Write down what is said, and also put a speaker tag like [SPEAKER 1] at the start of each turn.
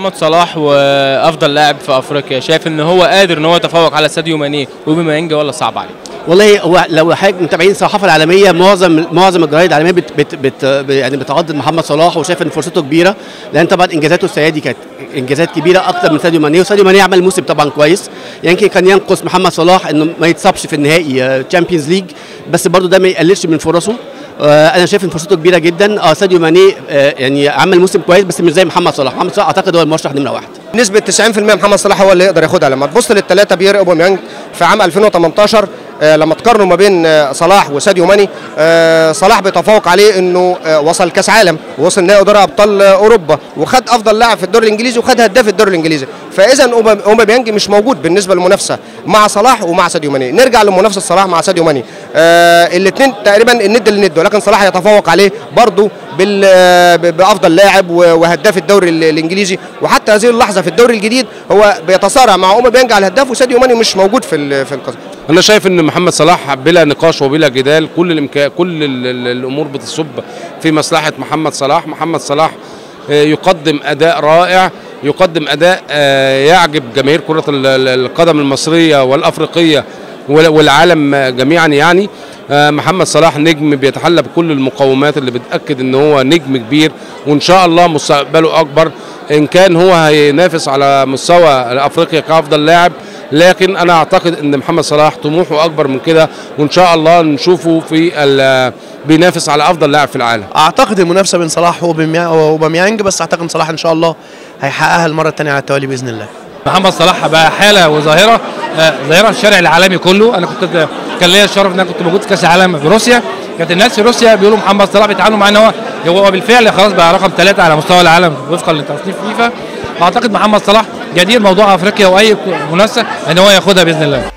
[SPEAKER 1] محمد صلاح وافضل لاعب في افريقيا شايف ان هو قادر ان هو يتفوق على ساديو ماني وبيمانج ولا صعب عليه
[SPEAKER 2] والله هو لو حضرتك متابعين الصحافه العالميه معظم معظم الجرايد العالميه بت بت بت يعني بتعضد محمد صلاح وشايف ان فرصته كبيره لان طبعا انجازاته السنه دي كانت انجازات كبيره اكتر من ساديو ماني وساديو ماني عمل موسم طبعا كويس يمكن كان ينقص محمد صلاح انه ما يتصابش في النهائي تشامبيونز ليج بس برضه ده ما يقللش من فرصه آه، انا شايف ان فرصته كبيره جدا اه ساديو ماني آه، يعني عمل موسم كويس بس مش زي محمد صلاح محمد صلاح اعتقد هو المرشح نمره واحد
[SPEAKER 3] نسبة 90% محمد صلاح هو اللي يقدر ياخدها لما تبص للثلاثة بيير اوباميانج في عام 2018 آه، لما تقارنوا ما بين آه، صلاح وساديو ماني آه، صلاح بيتفوق عليه انه آه، وصل كاس عالم ووصل نهائي دوري ابطال آه، اوروبا وخد افضل لاعب في الدوري الانجليزي وخد هداف الدوري الانجليزي فاذا أوبا- اوباميانج مش موجود بالنسبه للمنافسه مع صلاح ومع ساديو ماني نرجع لمنافسه صلاح مع ساديو ماني آه الاثنين تقريبا الند للند ولكن صلاح يتفوق عليه برضه بال آه، ب- بافضل لاعب و- وهداف الدوري ال- الانجليزي وحتى هذه اللحظه في الدوري الجديد هو بيتصارع مع اوباميانج على الهداف وساديو ماني مش موجود في ال- في القصه
[SPEAKER 4] انا شايف ان محمد صلاح بلا نقاش وبلا جدال كل الامكان كل ال- ال- الامور بتصب في مصلحه محمد صلاح محمد صلاح آه، يقدم اداء رائع يقدم اداء آه، يعجب جماهير كره ال- ال- القدم المصريه والافريقيه وال- والعالم آه، جميعا يعني آه، محمد صلاح نجم بيتحلى بكل المقومات اللي بتاكد ان هو نجم كبير وان شاء الله مستقبله اكبر ان كان هو هينافس على مستوى افريقيا كافضل لاعب لكن انا اعتقد ان محمد صلاح طموحه اكبر من كده وان شاء الله نشوفه في ال- بينافس على افضل لاعب في العالم
[SPEAKER 5] اعتقد المنافسه بين صلاح وأوباميا- واوباميانج بس اعتقد ان صلاح ان شاء الله هيحققها المره الثانيه على التوالي باذن الله
[SPEAKER 6] محمد صلاح بقى حاله وظاهره آه، ظاهره في الشارع العالمي كله انا كنت كان ليا الشرف ان انا كنت موجود في كاس العالم في روسيا كانت الناس في روسيا بيقولوا محمد صلاح بيتعاملوا معاه ان هو هو بالفعل خلاص بقى رقم ثلاثه على مستوى العالم وفقا لتصنيف فيفا اعتقد محمد صلاح جدير موضوع افريقيا واي منافسه ان هو ياخدها باذن الله